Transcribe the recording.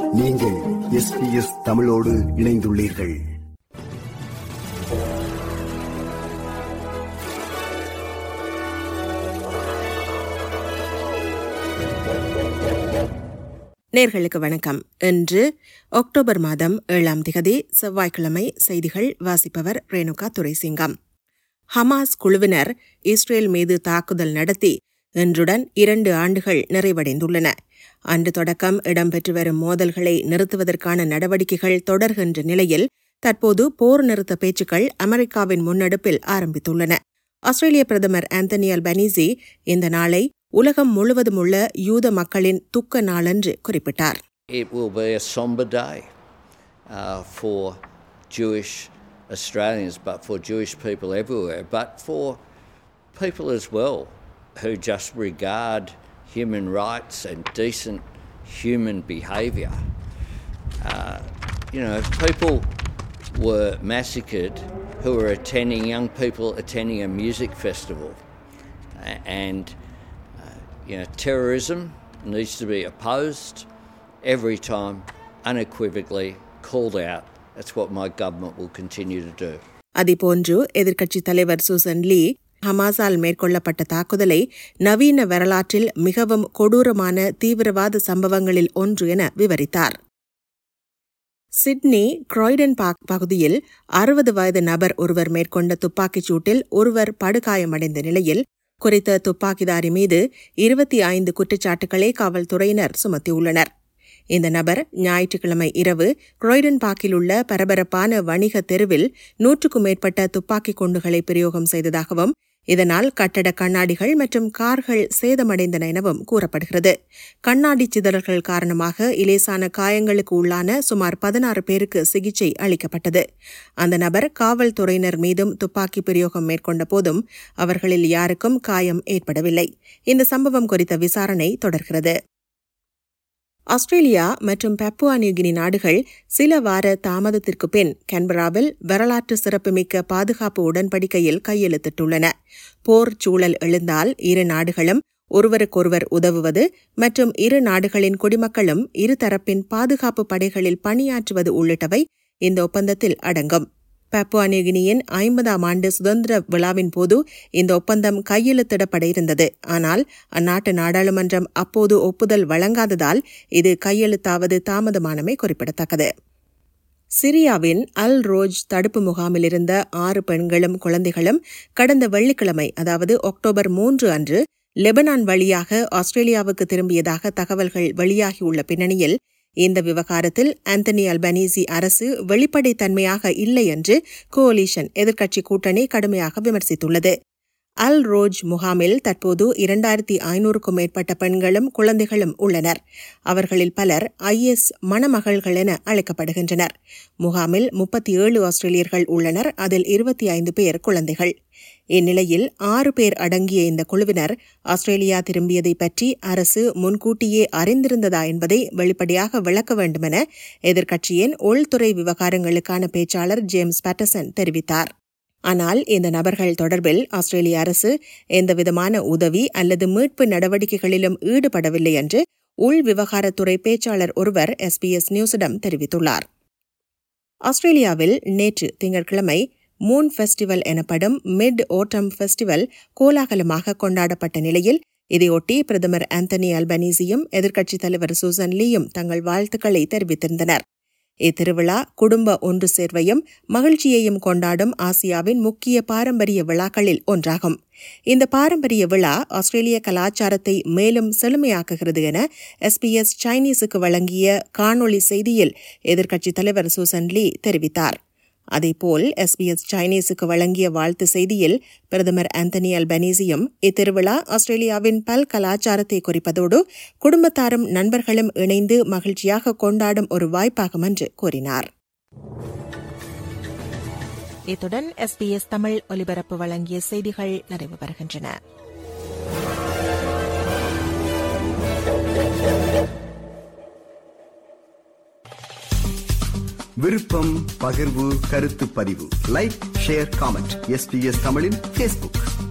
நீங்கள் எஸ்பிஎஸ் தமிழோடு இணைந்துள்ளீர்கள் நேர்களுக்கு வணக்கம் இன்று அக்டோபர் மாதம் ஏழாம் திகதி செவ்வாய்க்கிழமை செய்திகள் வாசிப்பவர் ரேணுகா துரைசிங்கம் ஹமாஸ் குழுவினர் இஸ்ரேல் மீது தாக்குதல் நடத்தி இன்றுடன் இரண்டு ஆண்டுகள் நிறைவடைந்துள்ளன அன்று தொடக்கம் இடம்பெற்று வரும் மோதல்களை நிறுத்துவதற்கான நடவடிக்கைகள் தொடர்கின்ற நிலையில் தற்போது போர் நிறுத்த பேச்சுக்கள் அமெரிக்காவின் முன்னெடுப்பில் ஆரம்பித்துள்ளன ஆஸ்திரேலிய பிரதமர் ஆந்தனி அல்பனீசி இந்த நாளை உலகம் முழுவதும் உள்ள யூத மக்களின் துக்க நாளென்று குறிப்பிட்டார் It will be a somber day uh, for Jewish Australians, but for Jewish people everywhere, but for people as well who just regard human rights and decent human behaviour. Uh, you know, if people were massacred who were attending, young people attending a music festival, a- and you know, terrorism needs to be opposed every time, unequivocally called out. That's what my government will continue to do. அதேபோன்று எதிர்க்கட்சித் தலைவர் Susan லீ ஹமாஸால் மேற்கொள்ளப்பட்ட தாக்குதலை நவீன வரலாற்றில் மிகவும் கொடூரமான தீவிரவாத சம்பவங்களில் ஒன்று என விவரித்தார் சிட்னி கிராய்டன் பார்க் பகுதியில் அறுபது வயது நபர் ஒருவர் மேற்கொண்ட துப்பாக்கிச் சூட்டில் ஒருவர் படுகாயமடைந்த நிலையில் குறித்த துப்பாக்கிதாரி மீது இருபத்தி ஐந்து குற்றச்சாட்டுகளை காவல்துறையினர் சுமத்தியுள்ளனர் இந்த நபர் ஞாயிற்றுக்கிழமை இரவு குரோய்டன் பார்க்கில் உள்ள பரபரப்பான வணிக தெருவில் நூற்றுக்கும் மேற்பட்ட துப்பாக்கிக் குண்டுகளை பிரயோகம் செய்ததாகவும் இதனால் கட்டட கண்ணாடிகள் மற்றும் கார்கள் சேதமடைந்தன எனவும் கூறப்படுகிறது கண்ணாடி சிதறல்கள் காரணமாக இலேசான காயங்களுக்கு உள்ளான சுமார் பதினாறு பேருக்கு சிகிச்சை அளிக்கப்பட்டது அந்த நபர் காவல்துறையினர் மீதும் துப்பாக்கி பிரயோகம் மேற்கொண்ட போதும் அவர்களில் யாருக்கும் காயம் ஏற்படவில்லை இந்த சம்பவம் குறித்த விசாரணை தொடர்கிறது ஆஸ்திரேலியா மற்றும் பப்புவா நியூகினி நாடுகள் சில வார தாமதத்திற்கு பின் கன்பராவில் வரலாற்று சிறப்புமிக்க பாதுகாப்பு உடன்படிக்கையில் கையெழுத்திட்டுள்ளன போர் சூழல் எழுந்தால் இரு நாடுகளும் ஒருவருக்கொருவர் உதவுவது மற்றும் இரு நாடுகளின் குடிமக்களும் இருதரப்பின் பாதுகாப்பு படைகளில் பணியாற்றுவது உள்ளிட்டவை இந்த ஒப்பந்தத்தில் அடங்கும் பப்புவா நியூகினியின் ஐம்பதாம் ஆண்டு சுதந்திர விழாவின் போது இந்த ஒப்பந்தம் கையெழுத்திடப்பட இருந்தது ஆனால் அந்நாட்டு நாடாளுமன்றம் அப்போது ஒப்புதல் வழங்காததால் இது கையெழுத்தாவது தாமதமானமை குறிப்பிடத்தக்கது சிரியாவின் அல் ரோஜ் தடுப்பு முகாமில் இருந்த ஆறு பெண்களும் குழந்தைகளும் கடந்த வெள்ளிக்கிழமை அதாவது அக்டோபர் மூன்று அன்று லெபனான் வழியாக ஆஸ்திரேலியாவுக்கு திரும்பியதாக தகவல்கள் வெளியாகியுள்ள பின்னணியில் இந்த விவகாரத்தில் ஆந்தனி அல்பனீசி அரசு வெளிப்படைத்தன்மையாக இல்லை என்று கோலிஷன் எதிர்க்கட்சி கூட்டணி கடுமையாக விமர்சித்துள்ளது அல் ரோஜ் முகாமில் தற்போது இரண்டாயிரத்தி ஐநூறுக்கும் மேற்பட்ட பெண்களும் குழந்தைகளும் உள்ளனர் அவர்களில் பலர் ஐஎஸ் மணமகள்கள் என அழைக்கப்படுகின்றனர் முகாமில் முப்பத்தி ஏழு ஆஸ்திரேலியர்கள் உள்ளனர் அதில் இருபத்தி ஐந்து பேர் குழந்தைகள் இந்நிலையில் ஆறு பேர் அடங்கிய இந்த குழுவினர் ஆஸ்திரேலியா திரும்பியதை பற்றி அரசு முன்கூட்டியே அறிந்திருந்ததா என்பதை வெளிப்படையாக விளக்க வேண்டுமென எதிர்க்கட்சியின் உள்துறை விவகாரங்களுக்கான பேச்சாளர் ஜேம்ஸ் பேட்டசன் தெரிவித்தார் ஆனால் இந்த நபர்கள் தொடர்பில் ஆஸ்திரேலிய அரசு எந்தவிதமான உதவி அல்லது மீட்பு நடவடிக்கைகளிலும் ஈடுபடவில்லை என்று உள் விவகாரத்துறை பேச்சாளர் ஒருவர் எஸ்பிஎஸ் நியூஸிடம் தெரிவித்துள்ளார் ஆஸ்திரேலியாவில் நேற்று திங்கட்கிழமை மூன் ஃபெஸ்டிவல் எனப்படும் மிட் ஓட்டம் ஃபெஸ்டிவல் கோலாகலமாக கொண்டாடப்பட்ட நிலையில் இதையொட்டி பிரதமர் ஆந்தனி அல்பனீசியும் எதிர்க்கட்சித் தலைவர் சூசன் லீயும் தங்கள் வாழ்த்துக்களை தெரிவித்திருந்தனர் இத்திருவிழா குடும்ப ஒன்று சேர்வையும் மகிழ்ச்சியையும் கொண்டாடும் ஆசியாவின் முக்கிய பாரம்பரிய விழாக்களில் ஒன்றாகும் இந்த பாரம்பரிய விழா ஆஸ்திரேலிய கலாச்சாரத்தை மேலும் செழுமையாக்குகிறது என எஸ்பிஎஸ் சைனீஸுக்கு வழங்கிய காணொளி செய்தியில் எதிர்க்கட்சித் தலைவர் சூசன் லீ தெரிவித்தார் அதேபோல் எஸ்பிஎஸ் சைனீஸுக்கு வழங்கிய வாழ்த்து செய்தியில் பிரதமர் ஆந்தனி அல்பனீசியும் இத்திருவிழா ஆஸ்திரேலியாவின் பல் கலாச்சாரத்தை குறிப்பதோடு குடும்பத்தாரும் நண்பர்களும் இணைந்து மகிழ்ச்சியாக கொண்டாடும் ஒரு வாய்ப்பாகும் என்று கூறினார் இத்துடன் எஸ்பிஎஸ் தமிழ் ஒலிபரப்பு வழங்கிய செய்திகள் நிறைவு பெறுகின்றன விருப்பம் பகிர்வு கருத்து பதிவு லைக் ஷேர் காமெண்ட் எஸ்பிஎஸ் தமிழின் ஃபேஸ்புக்